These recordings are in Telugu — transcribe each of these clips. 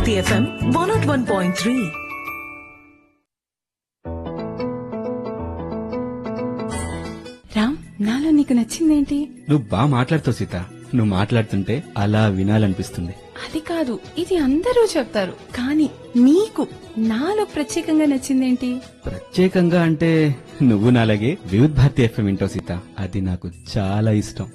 Bharati FM one nought one point three Ram నాలో నీకు నచ్చిందేంటి నువ్వు బాగా మాట్లాడుతావు సీత నువ్వు మాట్లాడుతుంటే అలా వినాలనిపిస్తుంది అది కాదు ఇది అందరూ చెప్తారు కానీ నీకు నాలో ప్రత్యేకంగా నచ్చిందేంటి ప్రత్యేకంగా అంటే నువ్వు నాలాగే వివిధ్ భారతి ఎఫ్ఎం వింటావు సీత అది నాకు చాలా ఇష్టం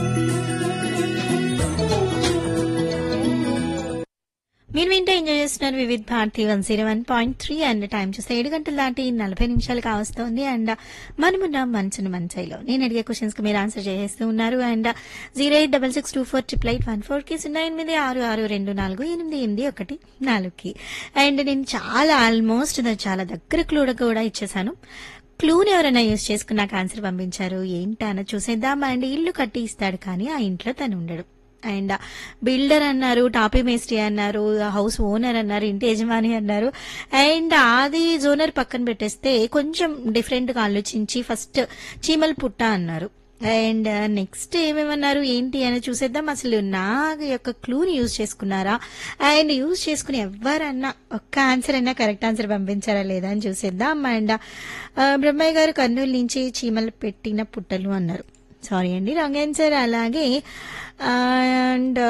మీరు వింటే ఎంజాయ్ చేస్తున్నారు Vividh Bharati one zero one point three and time చూస్తే ఏడు గంటల దాటి నలభై నిమిషాలు కావస్తోంది అండ్ మనమున్న మనసును మంచైలో నేను అడిగే క్వశ్చన్స్ కి మీరు ఆన్సర్ చేసేస్తూ ఉన్నారు and zero eight double six two four triple eight one four కి సున్నా ఎనిమిది ఆరు ఆరు రెండు నాలుగు ఎనిమిది ఎనిమిది ఒకటి నాలుగుకి అండ్ నేను చాలా ఆల్మోస్ట్ చాలా దగ్గర క్లూడ కూడా ఇచ్చేసాను క్లూని ఎవరైనా యూజ్ చేసుకుని నాకు ఆన్సర్ పంపించారు ఏంటన్న చూసేద్దాం అండ్ ఇల్లు కట్టి ఇస్తాడు కానీ ఆ ఇంట్లో తను ఉండడు అండ్ బిల్డర్ అన్నారు టాపీ మేస్త్రి అన్నారు హౌస్ ఓనర్ అన్నారు ఇంటి యజమాని అన్నారు అండ్ ఆది జోనర్ పక్కన పెట్టేస్తే కొంచెం డిఫరెంట్ గా ఆలోచించి ఫస్ట్ చీమల పుట్ట అన్నారు అండ్ నెక్స్ట్ ఏమేమన్నారు ఏంటి అని చూసేద్దాం అసలు నా యొక్క క్లూని యూజ్ చేసుకున్నారా అండ్ యూజ్ చేసుకుని ఎవరన్నా ఒక్క ఆన్సర్ అయినా కరెక్ట్ ఆన్సర్ పంపించారా లేదా అని చూసేద్దాం అండ్ బ్రహ్మయ్య గారు కర్నూలు నుంచి చీమలు పెట్టిన పుట్టలు అన్నారు సారీ అండి రాంగ్ ఆన్సర్ అలాగే అండ్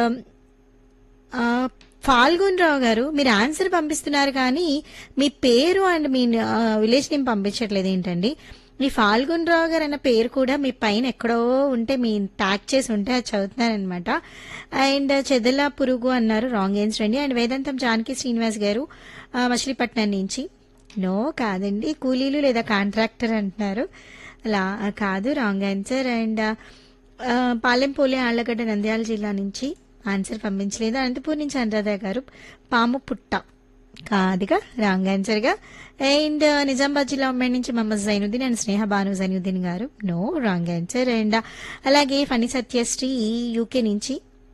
ఫాల్గున్ రావు గారు మీరు ఆన్సర్ పంపిస్తున్నారు కానీ మీ పేరు అండ్ మీ విలేజ్ నేమ్ పంపించట్లేదు ఏంటండి మీ ఫాల్గున్ రావు గారు అన్న పేరు కూడా మీ పైన ఎక్కడో ఉంటే మీ ట్యాగ్ చేసి ఉంటే అది చదువుతున్నారనమాట అండ్ చెదల పురుగు అన్నారు రాంగ్ ఆన్సర్ అండి అండ్ వేదాంతం జానకి శ్రీనివాస్ గారు ఆ, మచిలీపట్నం నుంచి నో కాదండి కూలీలు లేదా కాంట్రాక్టర్ అంటున్నారు అలా కాదు రాంగ్ ఆన్సర్ అండ్ ఆ, పాలెంపోలే ఆళ్లగడ్డ నంద్యాల జిల్లా నుంచి ఆన్సర్ పంపించలేదు అనంతపూర్ నుంచి అనురాధ గారు పాము పుట్ట కాదుగా రాంగ్ ఆన్సర్ గా అండ్ నిజామాబాద్ జిల్లా ఉమ్మడి నుంచి Mohammed Zainuddin and Sneha Banu Zainuddin garu no wrong answer and అలాగే ఫణి సత్యశ్రీ యూకే నుంచి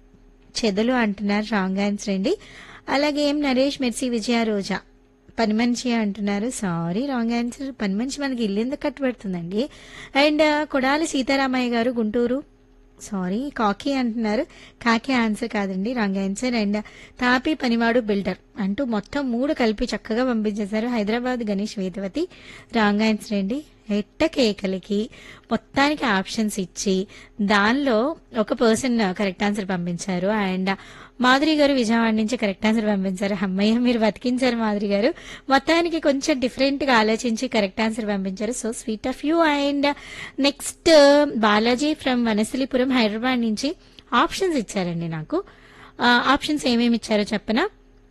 చెదలు అంటున్నారు రాంగ్ ఆన్సర్ అండి అలాగే ఏం నరేష్ మెర్సీ విజయ రోజా పని మనిషి అంటున్నారు సారీ రాంగ్ ఆన్సర్ పని మనిషి మనకి ఇల్లు ఎందుకు కట్టుబడుతుందండి అండ్ కొడాలి సీతారామయ్య గారు గుంటూరు సారీ కాకి అంటున్నారు కాకి ఆన్సర్ కాదండి రాంగ్ ఆన్సర్ అండ్ తాపి పనివాడు బిల్డర్ అంటూ మొత్తం మూడు కలిపి చక్కగా పంపించేశారు హైదరాబాద్ గణేష్ వేదవతి రాంగ్ ఆన్సర్ అండి ఎట్ట కేకలకి మొత్తానికి ఆప్షన్స్ ఇచ్చి దానిలో ఒక పర్సన్ కరెక్ట్ ఆన్సర్ పంపించారు అండ్ మాధురి గారు విజయవాడ నుంచి కరెక్ట్ ఆన్సర్ పంపించారు అమ్మయ్య మీరు బతికించారు మాధురి గారు మొత్తానికి కొంచెం డిఫరెంట్ గా ఆలోచించి కరెక్ట్ ఆన్సర్ పంపించారు so sweet of you and next Balaji from Vanasthalipuram Hyderabad నుంచి ఆప్షన్స్ ఇచ్చారండి నాకు ఆప్షన్స్ ఏమేమి ఇచ్చారో చెప్పనా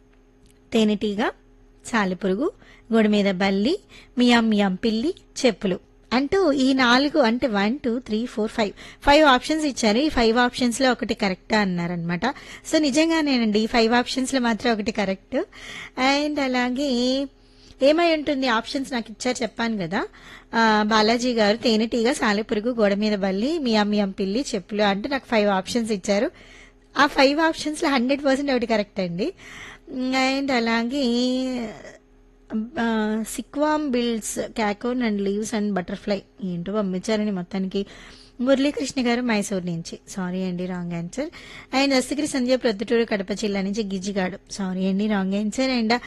తేనెటీగ సాలిపురుగు గోడ మీద బల్లి మియాం మియాం పిల్లి చెప్పులు అంటూ ఈ నాలుగు అంటే one two three four five five options ఇచ్చారు ఈ ఫైవ్ ఆప్షన్స్ లో ఒకటి కరెక్ట్ అన్నారనమాట సో నిజంగానేనండి ఈ ఫైవ్ ఆప్షన్స్ లో మాత్రం ఒకటి కరెక్ట్ అండ్ అలాగే ఏమై ఉంటుంది ఆప్షన్స్ నాకు ఇచ్చారు చెప్పాను కదా ఆ, బాలాజీ గారు తేనెటీగ సాలెపురుగు గోడ మీద బల్లి మియాం మియాం పిల్లి చెప్పులు అంటూ నాకు ఫైవ్ ఆప్షన్స్ ఇచ్చారు ఆ ఫైవ్ ఆప్షన్స్ లో హండ్రెడ్ పర్సెంట్ ఒకటి కరెక్ట్ అండి అండ్ అలాగే silkworm builds cocoon and leaves and butterfly ఏంటో పంపించారండి మొత్తానికి మురళీకృష్ణ గారు మైసూర్ నుంచి సారీ అండి wrong answer and Dastagiri Sanjay Proddatur Kadapa జిల్లా నుంచి గిజిగాడు సారీ అండి రాంగ్ ఆన్సర్ అండ్